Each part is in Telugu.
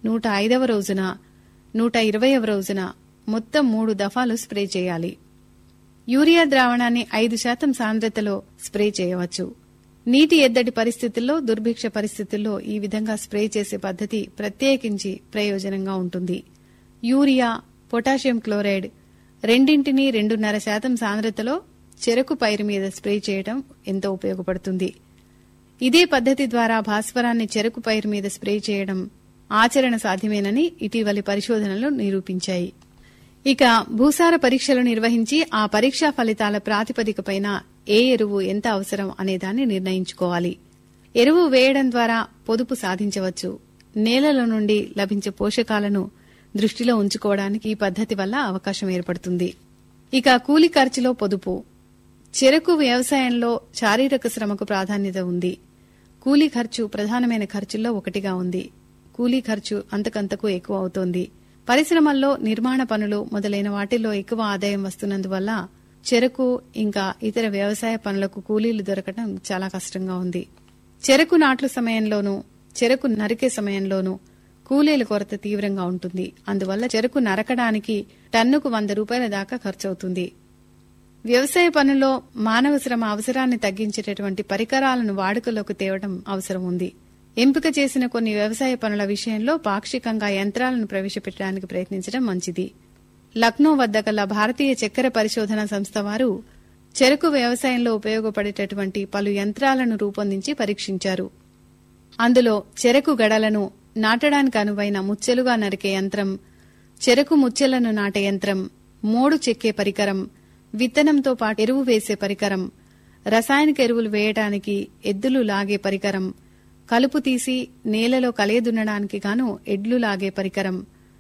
నూట ఐదవ రోజున నూట ఇరవైవ రోజున మొత్తం మూడు దఫాలు స్ప్రే చేయాలి యూరియా ద్రావణాన్ని ఐదు శాతం సాంద్రతలో స్ప్రే చేయవచ్చు నీటి ఎద్దడి పరిస్థితుల్లో దుర్భిక్ష పరిస్థితుల్లో ఈ విధంగా స్ప్రే చేసే పద్ధతి ప్రత్యేకించి ప్రయోజనంగా ఉంటుంది యూరియా పొటాషియం క్లోరైడ్ రెండింటినీ రెండున్నర శాతం సాంద్రతలో చెరకు పైరు మీద స్ప్రే చేయడం ఎంతో ఉపయోగపడుతుంది ఇదే పద్ధతి ద్వారా భాస్వరాన్ని చెరకు పైరు మీద స్ప్రే చేయడం ఆచరణ సాధ్యమేనని ఇటీవలి పరిశోధనలు నిరూపించాయి ఇక భూసార పరీక్షలు నిర్వహించి ఆ పరీక్షా ఫలితాల ప్రాతిపదికపైన ఏ ఎరువు ఎంత అవసరం అనేదాన్ని నిర్ణయించుకోవాలి ఎరువు వేయడం ద్వారా పొదుపు సాధించవచ్చు నేలల నుండి లభించే పోషకాలను దృష్టిలో ఉంచుకోవడానికి ఈ పద్ధతి వల్ల అవకాశం ఏర్పడుతుంది ఇక కూలి ఖర్చులో పొదుపు చెరకు వ్యవసాయంలో శారీరక శ్రమకు ప్రాధాన్యత ఉంది కూలీ ఖర్చు ప్రధానమైన ఖర్చుల్లో ఒకటిగా ఉంది కూలీ ఖర్చు అంతకంతకు ఎక్కువ అవుతోంది పరిశ్రమల్లో నిర్మాణ పనులు మొదలైన వాటిల్లో ఎక్కువ ఆదాయం వస్తున్నందువల్ల చెరకు ఇంకా ఇతర వ్యవసాయ పనులకు కూలీలు దొరకడం చాలా కష్టంగా ఉంది చెరకు నాట్ల సమయంలోనూ చెరకు నరికే సమయంలోనూ కూలీల కొరత తీవ్రంగా ఉంటుంది అందువల్ల చెరకు నరకడానికి టన్నుకు వంద రూపాయల దాకా ఖర్చవుతుంది వ్యవసాయ పనుల్లో మానవ శ్రమ అవసరాన్ని తగ్గించేటటువంటి పరికరాలను వాడుకలోకి తేవడం అవసరం ఉంది ఎంపిక చేసిన కొన్ని వ్యవసాయ పనుల విషయంలో పాక్షికంగా యంత్రాలను ప్రవేశపెట్టడానికి ప్రయత్నించడం మంచిది లక్నో వద్ద గల భారతీయ చక్కెర పరిశోధన సంస్థ వారు చెరకు వ్యవసాయంలో ఉపయోగపడేటటువంటి పలు యంత్రాలను రూపొందించి పరీక్షించారు అందులో చెరకు గడలను నాటడానికి అనువైన ముచ్చెలుగా నరికే యంత్రం చెరకు ముచ్చెలను నాటే యంత్రం మోడు చెక్కే పరికరం విత్తనంతో పాటు ఎరువు వేసే పరికరం రసాయనిక ఎరువులు వేయడానికి ఎద్దులు లాగే పరికరం కలుపు తీసి నేలలో కలయదున్నడానికి గాను ఎడ్లు లాగే పరికరం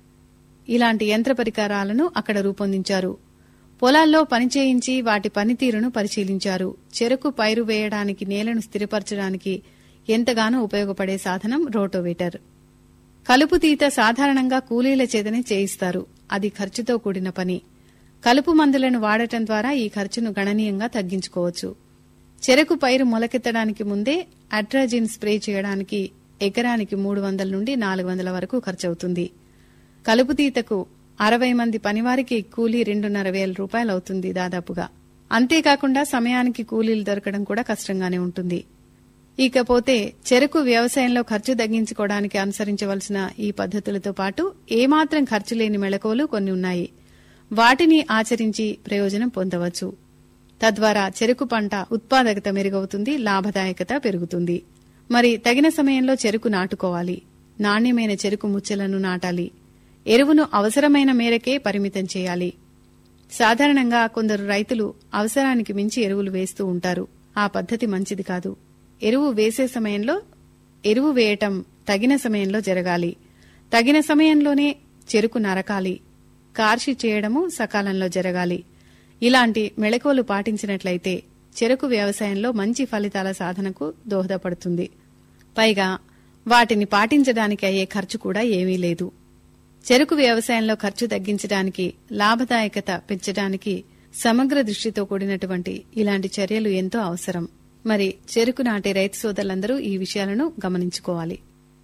ఇలాంటి యంత్ర పరికరాలను అక్కడ రూపొందించారు పొలాల్లో పనిచేయించి వాటి పనితీరును పరిశీలించారు చెరకు పైరు వేయడానికి నేలను స్థిరపరచడానికి ఎంతగానో ఉపయోగపడే సాధనం రోటోవేటర్ కలుపు తీత సాధారణంగా కూలీల చేతనే చేయిస్తారు అది ఖర్చుతో కూడిన పని కలుపు మందులను వాడటం ద్వారా ఈ ఖర్చును గణనీయంగా తగ్గించుకోవచ్చు చెరకు పైరు మొలకెత్తడానికి ముందే అట్రాజిన్ స్ప్రే చేయడానికి ఎకరానికి మూడు వందల నుండి నాలుగు వందల వరకు ఖర్చవుతుంది కలుపు తీతకు అరవై మంది పనివారికి కూలీ రెండున్నర వేల రూపాయలు అవుతుంది దాదాపుగా అంతేకాకుండా సమయానికి కూలీలు దొరకడం కూడా కష్టంగానే ఉంటుంది ఇకపోతే చెరకు వ్యవసాయంలో ఖర్చు తగ్గించుకోవడానికి అనుసరించవలసిన ఈ పద్ధతులతో పాటు ఏమాత్రం ఖర్చు లేని మెళకువలు కొన్ని ఉన్నాయి వాటిని ఆచరించి ప్రయోజనం పొందవచ్చు తద్వారా చెరుకు పంట ఉత్పాదకత మెరుగవుతుంది లాభదాయకత పెరుగుతుంది మరి తగిన సమయంలో చెరుకు నాటుకోవాలి నాణ్యమైన చెరుకు ముచ్చెలను నాటాలి ఎరువును అవసరమైన మేరకే పరిమితం చేయాలి సాధారణంగా కొందరు రైతులు అవసరానికి మించి ఎరువులు వేస్తూ ఉంటారు ఆ పద్ధతి మంచిది కాదు ఎరువు వేసే సమయంలో ఎరువు వేయటం తగిన సమయంలో జరగాలి తగిన సమయంలోనే చెరుకు నరకాలి కార్షి చేయడము సకాలంలో జరగాలి ఇలాంటి మెళకువలు పాటించినట్లయితే చెరకు వ్యవసాయంలో మంచి ఫలితాల సాధనకు దోహదపడుతుంది పైగా వాటిని పాటించడానికి అయ్యే ఖర్చు కూడా ఏమీ లేదు చెరకు వ్యవసాయంలో ఖర్చు తగ్గించడానికి లాభదాయకత పెంచడానికి సమగ్ర దృష్టితో కూడినటువంటి ఇలాంటి చర్యలు ఎంతో అవసరం మరి చెరుకు నాటే రైతు సోదరులందరూ ఈ విషయాలను గమనించుకోవాలి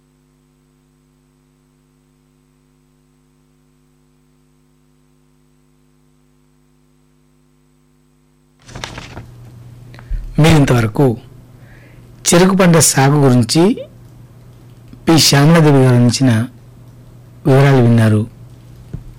మీరు ఇంతవరకు చెరుకు పంట సాగు గురించి పి శ్యామలదేవి గారు అందించిన వివరాలు విన్నారు